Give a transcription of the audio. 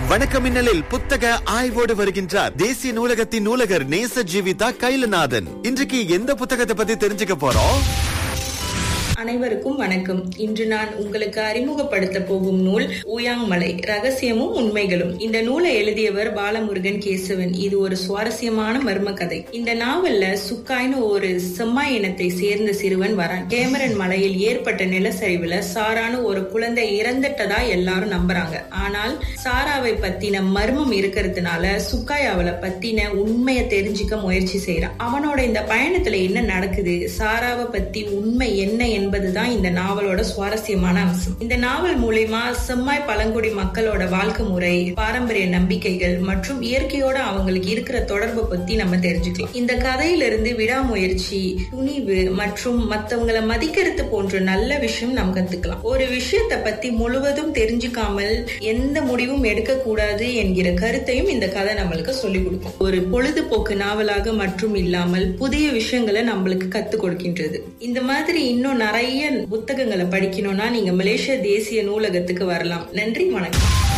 வணக்கம் மின்னலில் புத்தக ஆய்வோடு வருகின்றார் தேசிய நூலகத்தின் நூலகர் நேச ஜீவிதா கைலநாதன் இன்றைக்கு எந்த புத்தகத்தை பத்தி தெரிஞ்சுக்க போறோம் அனைவருக்கும் வணக்கம் இன்று நான் உங்களுக்கு அறிமுகப்படுத்த போகும் நூல் ஊயாங்மலை ரகசியமும் உண்மைகளும் இந்த நூலை எழுதியவர் பாலமுருகன் கேசவன் இது ஒரு சுவாரஸ்யமான மர்ம கதை இந்த நாவல்ல சுக்காய்னு ஒரு செம்மாய் இனத்தை சேர்ந்த சிறுவன் வரான் கேமரன் மலையில் ஏற்பட்ட நிலச்சரிவுல சாரான்னு ஒரு குழந்தை இறந்துட்டதா எல்லாரும் நம்புறாங்க ஆனால் சாராவை பத்தின மர்மம் இருக்கிறதுனால சுக்காய் அவளை பத்தின உண்மையை தெரிஞ்சுக்க முயற்சி செய்யறான் அவனோட இந்த பயணத்துல என்ன நடக்குது சாராவை பத்தி உண்மை என்ன என்பதுதான் இந்த நாவலோட சுவாரஸ்யமான அம்சம் இந்த நாவல் மூலியமா செம்மாய் பழங்குடி மக்களோட வாழ்க்கை முறை பாரம்பரிய நம்பிக்கைகள் மற்றும் இயற்கையோட அவங்களுக்கு இருக்கிற தொடர்பை பத்தி நம்ம தெரிஞ்சுக்கலாம் இந்த கதையிலிருந்து விடாமுயற்சி துணிவு மற்றும் மத்தவங்களை மதிக்கிறது போன்ற நல்ல விஷயம் நம்ம கத்துக்கலாம் ஒரு விஷயத்தை பத்தி முழுவதும் தெரிஞ்சுக்காமல் எந்த முடிவும் எடுக்க கூடாது என்கிற கருத்தையும் இந்த கதை நம்மளுக்கு சொல்லிக் கொடுக்கும் ஒரு பொழுதுபோக்கு நாவலாக மற்றும் இல்லாமல் புதிய விஷயங்களை நம்மளுக்கு கத்துக் கொடுக்கின்றது இந்த மாதிரி இன்னும் நிறைய புத்தகங்களை படிக்கணும்னா நீங்க மலேசிய தேசிய நூலகத்துக்கு வரலாம் நன்றி வணக்கம்